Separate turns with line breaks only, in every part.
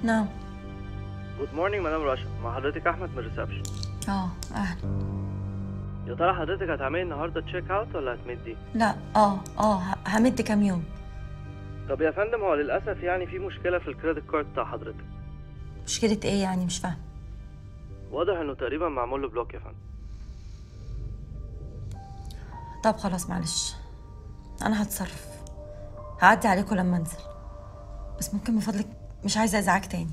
نعم
جود مورنينج مدام رشا مع حضرتك احمد من الريسبشن
اه اهلا
يا ترى حضرتك هتعملي النهارده تشيك اوت ولا هتمدي
لا اه اه ه- همد كام يوم
طب يا فندم هو للاسف يعني في مشكله في الكريدت كارد بتاع حضرتك
مشكلة ايه يعني مش فاهم
واضح انه تقريبا معمول له بلوك يا فندم
طب خلاص معلش انا هتصرف هعدي عليكم لما انزل بس ممكن من فضلك مش عايزه ازعاج تاني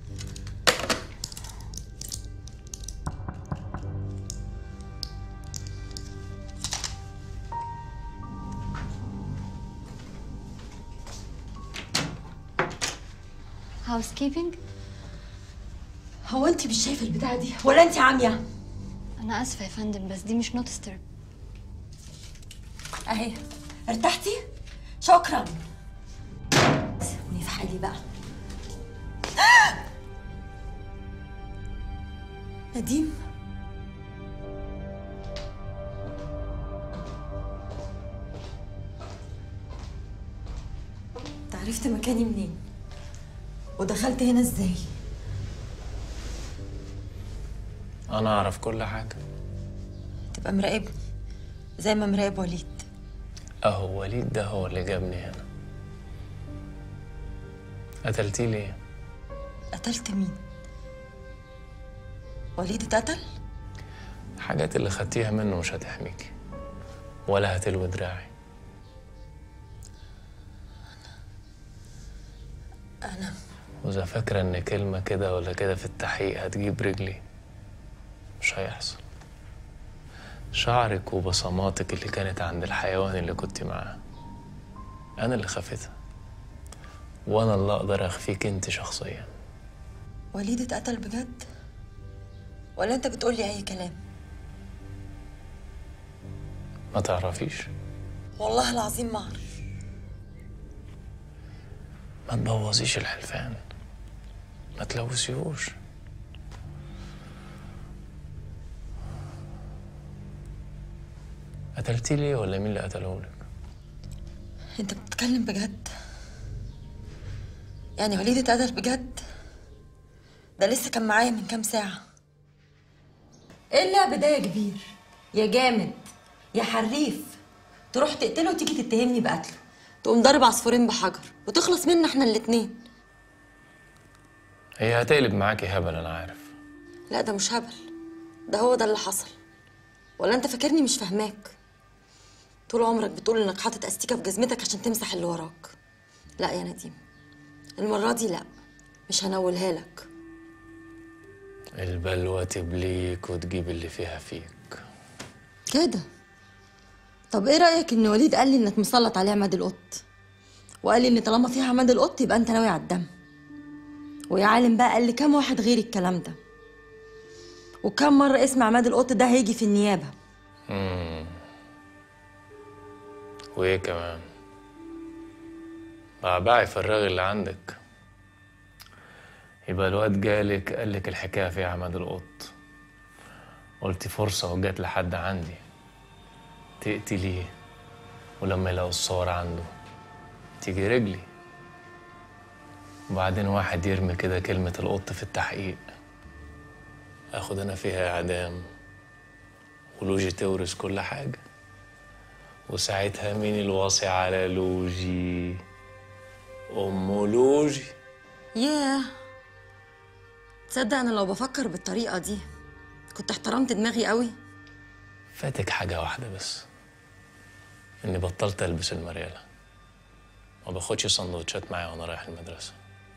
هاوس كيبنج
هو انت مش شايفه البتاعه دي ولا انت عاميه
انا اسفه يا فندم بس دي مش نوت ستيرب
اهي ارتحتي شكرا سيبوني في حالي بقى نديم انت عرفت مكاني منين ودخلت هنا ازاي
انا اعرف كل حاجه
تبقى مراقبني زي ما مراقب وليد
اهو وليد ده هو اللي جابني هنا قتلتيه ليه
قتلت مين وليد اتقتل
الحاجات اللي خدتيها منه مش هتحميكي ولا هتلوي دراعي
انا
واذا فاكره ان كلمه كده ولا كده في التحقيق هتجيب رجلي مش هيحصل شعرك وبصماتك اللي كانت عند الحيوان اللي كنت معاه انا اللي خافتها وانا اللي اقدر اخفيك انت شخصيا
وليد اتقتل بجد ولا انت بتقولي اي كلام
ما تعرفيش
والله العظيم ما اعرف
ما تبوظيش الحلفان ما تلوثيهوش قتلتيه ليه ولا مين اللي قتلهولك؟
انت بتتكلم بجد يعني وليد اتقتل بجد ده لسه كان معايا من كام ساعة ايه اللعب ده يا كبير يا جامد يا حريف تروح تقتله وتيجي تتهمني بقتله تقوم ضارب عصفورين بحجر وتخلص منا احنا الاتنين
هي هتقلب معاكي هبل انا عارف
لا ده مش هبل ده هو ده اللي حصل ولا انت فاكرني مش فاهماك طول عمرك بتقول انك حاطط استيكه في جزمتك عشان تمسح اللي وراك لا يا نديم المره دي لا مش هنولها لك
البلوى تبليك وتجيب اللي فيها فيك
كده طب ايه رايك ان وليد قال لي انك مسلط عليه عماد القط وقال لي ان طالما فيها عماد القط يبقى انت ناوي على الدم ويا عالم بقى قال لي كام واحد غير الكلام ده وكم مره اسم عماد القط ده هيجي في النيابه
مم. وايه كمان بعبعي في الرغي اللي عندك يبقى الواد جالك قالك الحكايه فيها عماد القط قلتي فرصه وجات لحد عندي تقتليه ولما يلاقوا الصور عنده تيجي رجلي وبعدين واحد يرمي كده كلمة القط في التحقيق اخد انا فيها اعدام ولوجي تورث كل حاجة وساعتها مين الواصي على لوجي ام لوجي
ياه تصدق انا لو بفكر بالطريقه دي كنت احترمت دماغي قوي
فاتك حاجة واحدة بس إني بطلت ألبس المريالة ما باخدش سندوتشات معايا وأنا رايح المدرسة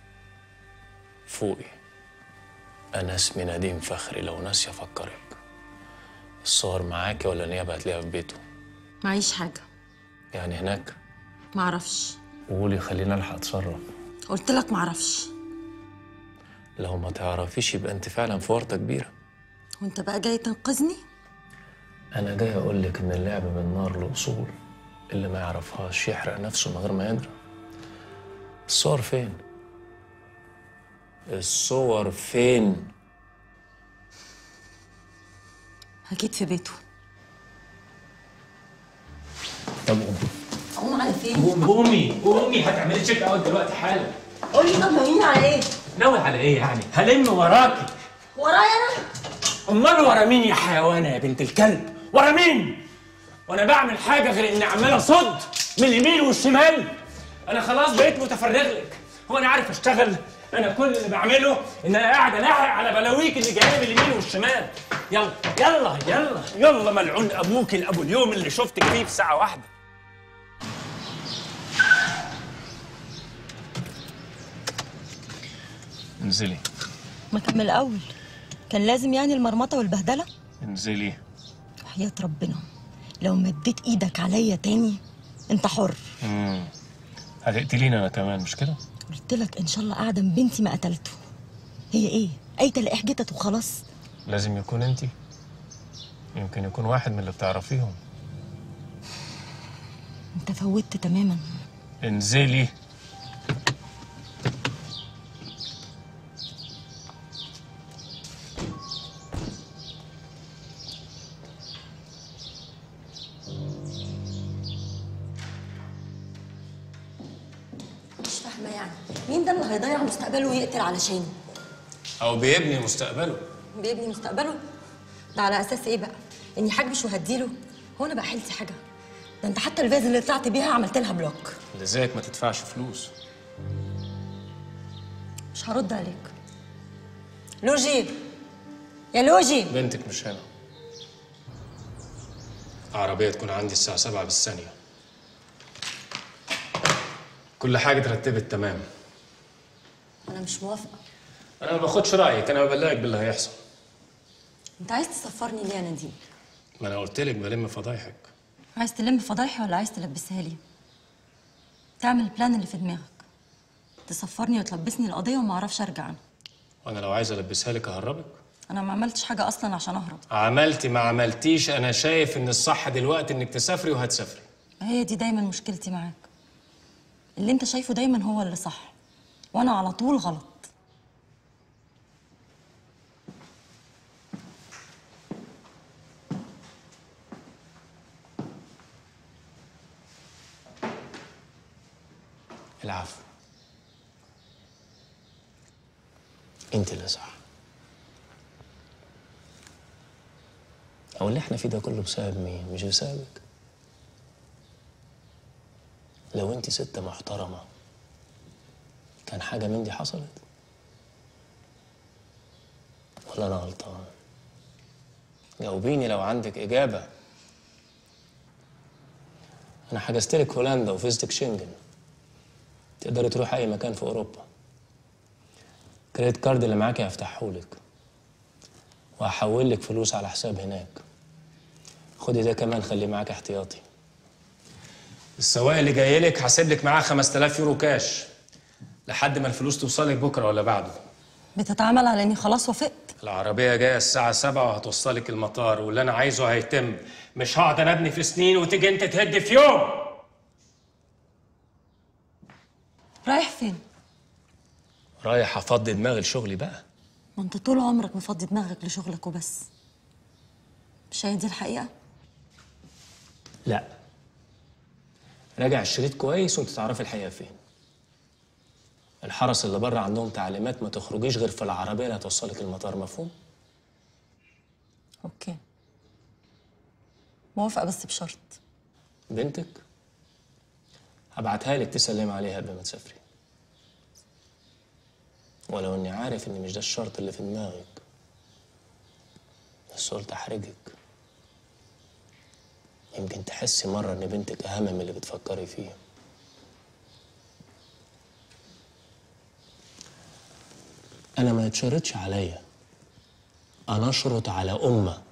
فوقي أنا اسمي نديم فخري لو ناسي أفكرك الصور معاكي ولا نيابة هتلاقيها في بيته
معيش حاجه
يعني هناك
معرفش
قولي خلينا ألحق أتصرف
قلت لك معرفش
لو ما تعرفيش يبقى أنت فعلا في ورطة كبيرة
وانت بقى جاي تنقذني
أنا جاي أقول لك إن اللعب بالنار له أصول اللي ما يعرفهاش يحرق نفسه من غير ما يدري الصور فين؟ الصور فين؟
اكيد في بيته
طب قوم
اقوم على فين
قومي قومي هتعملي تشيك اوت دلوقتي حالا
قول لي طب ناويين على ايه
ناوي على ايه يعني هلم وراكي
ورايا انا
امال ورا مين يا حيوانه يا بنت الكلب ورا مين وانا بعمل حاجه غير اني عمال اصد من اليمين والشمال انا خلاص بقيت متفرغ لك هو انا عارف اشتغل انا كل اللي بعمله ان انا قاعد الاحق على بلاويك اللي جايه من اليمين والشمال يلا يلا يلا يلا ملعون ابوك الابو اليوم اللي شفتك فيه في ساعه واحده
انزلي
ما كان من الاول كان لازم يعني المرمطه والبهدله
انزلي
وحياه ربنا لو مديت ايدك عليا تاني انت حر
امم هتقتليني انا كمان مش كده
قلت لك ان شاء الله اعدم بنتي ما قتلته هي ايه ايته اللي احجتت وخلاص
لازم يكون انت يمكن يكون واحد من اللي بتعرفيهم
انت فوتت تماما
انزلي
مش فاهمه يعني مين ده اللي هيضيع مستقبله ويقتل علشانه
او بيبني مستقبله
بيبني مستقبله ده على اساس ايه بقى اني حاجبش وهديله هو انا بقى حيلتي حاجه ده انت حتى الفاز اللي طلعت بيها عملت لها بلوك
لذلك ما تدفعش فلوس
مش هرد عليك لوجي يا لوجي
بنتك مش هنا عربية تكون عندي الساعة سبعة بالثانية كل حاجة اترتبت تمام
انا مش موافقه
أنا ما باخدش رأيك أنا ببلغك باللي هيحصل
انت عايز تصفرني ليه يا نديم
ما أنا قلت لك بلم فضايحك
عايز تلم فضايحي ولا عايز تلبسها لي تعمل البلان اللي في دماغك تصفرني وتلبسني القضيه وما اعرفش ارجع انا
وأنا لو عايز ألبسها لك أهربك
انا ما عملتش حاجه اصلا عشان اهرب
عملتي ما عملتيش أنا شايف إن الصح دلوقتي إنك تسافري وهتسافري
هي دي دايما مشكلتي معاك اللي انت شايفه دايما هو اللي صح وانا على طول غلط
العفو أنت اللي صح أو اللي احنا فيه ده كله بسبب مين؟ مش بسببك لو انت ست محترمة كان حاجة من دي حصلت ولا أنا غلطان جاوبيني لو عندك إجابة أنا حجزتلك هولندا وفيزتك شنجن تقدري تروحي أي مكان في أوروبا كريدت كارد اللي معاكي هفتحهولك وهحول لك فلوس على حساب هناك خدي ده كمان خليه معاك احتياطي السواق اللي جاي لك هسيب لك معاه 5000 يورو كاش لحد ما الفلوس توصلك بكره ولا بعده
بتتعامل على اني خلاص وافقت
العربية جاية الساعة سبعة وهتوصلك المطار واللي أنا عايزه هيتم مش هقعد أنا أبني في سنين وتيجي أنت تهد في يوم
رايح فين
رايح أفضي دماغي لشغلي بقى
ما انت طول عمرك مفضي دماغك لشغلك وبس مش هي دي الحقيقه
لا راجع الشريط كويس وانت تعرفي الحقيقة فين الحرس اللي بره عندهم تعليمات ما تخرجيش غير في العربية اللي هتوصلك المطار مفهوم؟
اوكي موافقه بس بشرط
بنتك هبعتها لك تسلم عليها قبل ما تسافري ولو اني عارف ان مش ده الشرط اللي في دماغك بس قلت احرجك يمكن تحسي مرة ان بنتك اهم من اللي بتفكري فيه انا ما يتشرطش عليا انا اشرط على امه